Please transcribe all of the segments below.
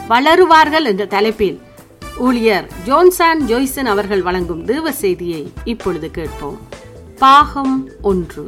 வளருவார்கள் என்ற தலைப்பில் ஊழியர் ஜோன்சான் ஜோய்சன் அவர்கள் வழங்கும் தேவ செய்தியை இப்பொழுது கேட்போம் பாகம் ஒன்று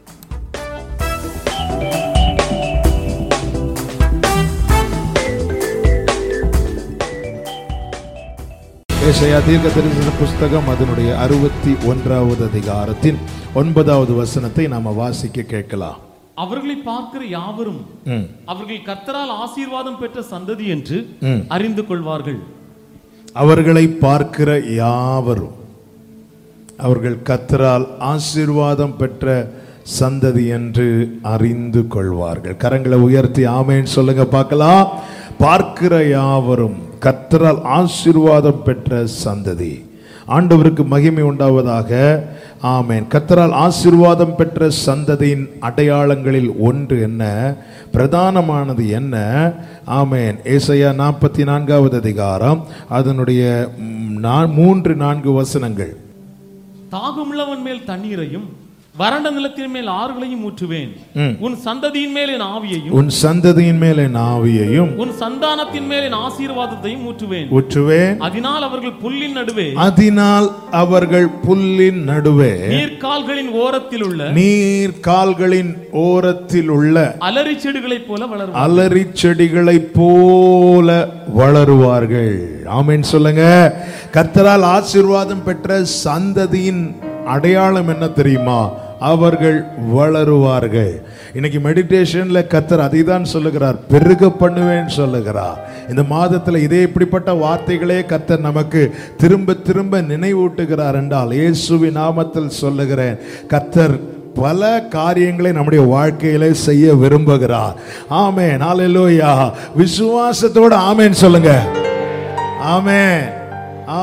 ஏசாயா தீர்க்க தரிசன புஸ்தகம் அதனுடைய அறுபத்தி ஒன்றாவது அதிகாரத்தின் ஒன்பதாவது வசனத்தை நாம வாசிக்க கேட்கலாம் அவர்களை பார்க்கிற யாவரும் ம். அவர்கள் கர்த்தரால் ஆசீர்வாதம் பெற்ற சந்ததி என்று ம். அறிந்து கொள்வார்கள் அவர்களை பார்க்கிற யாவரும் அவர்கள் கத்தரால் ஆசீர்வாதம் பெற்ற சந்ததி என்று அறிந்து கொள்வார்கள் கரங்களை உயர்த்தி ஆமேன்னு சொல்லுங்க பார்க்கலாம் பார்க்கிற யாவரும் கத்தரால் ஆசீர்வாதம் பெற்ற சந்ததி ஆண்டவருக்கு மகிமை உண்டாவதாக ஆமேன் கத்தரால் ஆசீர்வாதம் பெற்ற சந்ததியின் அடையாளங்களில் ஒன்று என்ன பிரதானமானது என்ன ஆமேன் ஏசையா நாற்பத்தி நான்காவது அதிகாரம் அதனுடைய ம், நா- மூன்று நான்கு வசனங்கள் தாகமுள்ளவன் மேல் தண்ணீரையும் வறண்ட நிலத்தின் மேல் ஆறுகளையும் ஊற்றுவேன் ம். உன் சந்ததியின் மேல் என் ஆவியையும் உன் சந்ததியின் மேல் என் ஆவியையும் உன் சந்தானத்தின் மேல் என் ஆசீர்வாதத்தையும் ஊற்றுவேன் ஊற்றுவேன் அதனால் அவர்கள் புல்லின் நடுவே அதனால் அவர்கள் புல்லின் நடுவே நீர்க்கால்களின் ஓரத்தில் உள்ள நீர் கால்களின் ஓரத்தில் உள்ள அலரி செடிகளைப் போல வளரும் அலரி செடிகளைப் போல வளருவார்கள் ஆமென் சொல்லுங்க கர்த்தரால் ஆசீர்வாதம் பெற்ற சந்ததியின் அடையாளம் என்ன தெரியுமா அவர்கள் வளருவார்கள் இன்னைக்கு மெடிடேஷன்ல கர்த்தர் அதை தான் சொல்லுகிறார் பெருக பண்ணுவேன் சொல்லுகிறார் இந்த மாதத்துல இதே இப்படிப்பட்ட வார்த்தைகளே கர்த்தர் நமக்கு திரும்ப திரும்ப நினைவூட்டுகிறார் என்றால் இயேசுவின் நாமத்தில் சொல்லுகிறேன் கர்த்தர் பல காரியங்களை நம்முடைய வாழ்க்கையில செய்ய விரும்புகிறார் ஆமென் ஹalleluya விசுவாசத்தோட ஆமென் சொல்லுங்க ஆமென்